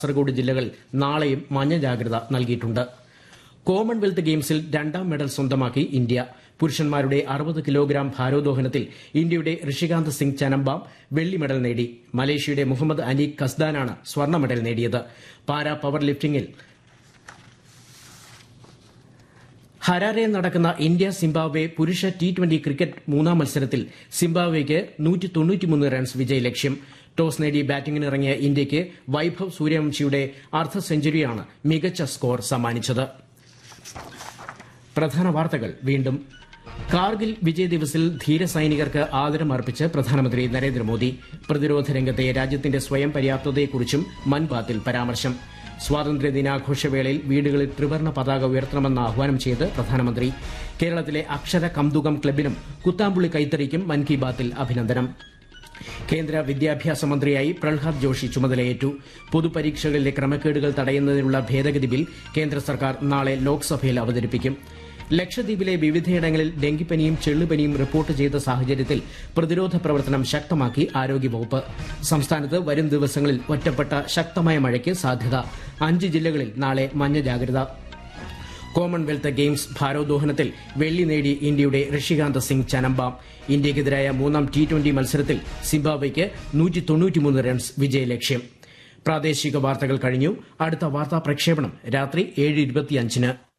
കാസർഗോഡ് ജില്ലകളിൽ നാളെയും മഞ്ഞ ജാഗ്രത നൽകിയിട്ടുണ്ട് കോമൺവെൽത്ത് ഗെയിംസിൽ രണ്ടാം മെഡൽ സ്വന്തമാക്കി ഇന്ത്യ പുരുഷന്മാരുടെ അറുപത് കിലോഗ്രാം ഭാരോദ്വഹനത്തിൽ ഇന്ത്യയുടെ ഋഷികാന്ത് സിംഗ് ചനമ്പാം വെള്ളി മെഡൽ നേടി മലേഷ്യയുടെ മുഹമ്മദ് അനീഖ് കസ്ദാനാണ് സ്വർണ്ണ മെഡൽ നേടിയത് പാരാ പവർ ലിഫ്റ്റിംഗിൽ ഹരാരയിൽ നടക്കുന്ന ഇന്ത്യ സിംബാബ്വെ പുരുഷ ടി ട്വന്റി ക്രിക്കറ്റ് മൂന്നാം മത്സരത്തിൽ സിംബാബ്വെയ്ക്ക് റൺസ് വിജയലക്ഷ്യം ടോസ് നേടി ബാറ്റിംഗിനിറങ്ങിയ ഇന്ത്യയ്ക്ക് വൈഭവ് സൂര്യവംശിയുടെ അർദ്ധ സെഞ്ചുറിയാണ് മികച്ച സ്കോർ സമ്മാനിച്ചത് പ്രധാന വാർത്തകൾ വീണ്ടും കാർഗിൽ വിജയ് ദിവസിൽ ധീര സൈനികർക്ക് ആദരമർപ്പിച്ച് പ്രധാനമന്ത്രി നരേന്ദ്രമോദി പ്രതിരോധ രംഗത്തെ രാജ്യത്തിന്റെ സ്വയം പര്യാപ്തതയെക്കുറിച്ചും മൻ ബാത്തിൽ പരാമർശം സ്വാതന്ത്ര്യ ദിനാഘോഷവേളയിൽ വീടുകളിൽ ത്രിവർണ്ണ പതാക ഉയർത്തണമെന്ന് ആഹ്വാനം ചെയ്ത് പ്രധാനമന്ത്രി കേരളത്തിലെ അക്ഷര കംതുകം ക്ലബിനും കുത്താമ്പുള്ളി കൈത്തറിക്കും മൻ കി ബാത്തിൽ അഭിനന്ദനം കേന്ദ്ര വിദ്യാഭ്യാസ മന്ത്രിയായി പ്രഹ്ലാദ് ജോഷി ചുമതലയേറ്റു പൊതുപരീക്ഷകളിലെ ക്രമക്കേടുകൾ തടയുന്നതിനുള്ള ഭേദഗതി ബിൽ കേന്ദ്ര സർക്കാർ നാളെ ലോക്സഭയിൽ അവതരിപ്പിക്കും ലക്ഷദ്വീപിലെ വിവിധയിടങ്ങളിൽ ഡെങ്കിപ്പനിയും ചെള്ളുപനിയും റിപ്പോർട്ട് ചെയ്ത സാഹചര്യത്തിൽ പ്രതിരോധ പ്രവർത്തനം ശക്തമാക്കി ആരോഗ്യവകുപ്പ് സംസ്ഥാനത്ത് വരും ദിവസങ്ങളിൽ ഒറ്റപ്പെട്ട ശക്തമായ മഴയ്ക്ക് സാധ്യത അഞ്ച് ജില്ലകളിൽ നാളെ മഞ്ഞ ജാഗ്രത കോമൺവെൽത്ത് ഗെയിംസ് ഭാരോദ്വഹനത്തിൽ വെള്ളി നേടി ഇന്ത്യയുടെ ഋഷികാന്ത് സിംഗ് ചനമ്പാം ഇന്ത്യയ്ക്കെതിരായ മൂന്നാം ടി ട്വന്റി മത്സരത്തിൽ സിംബാബ്വെയ്ക്ക് റൺസ് വിജയലക്ഷ്യം പ്രാദേശിക വാർത്തകൾ കഴിഞ്ഞു അടുത്ത വാർത്താ പ്രക്ഷേപണം രാത്രി ഏഴ് ഇരുപത്തിയഞ്ചിന്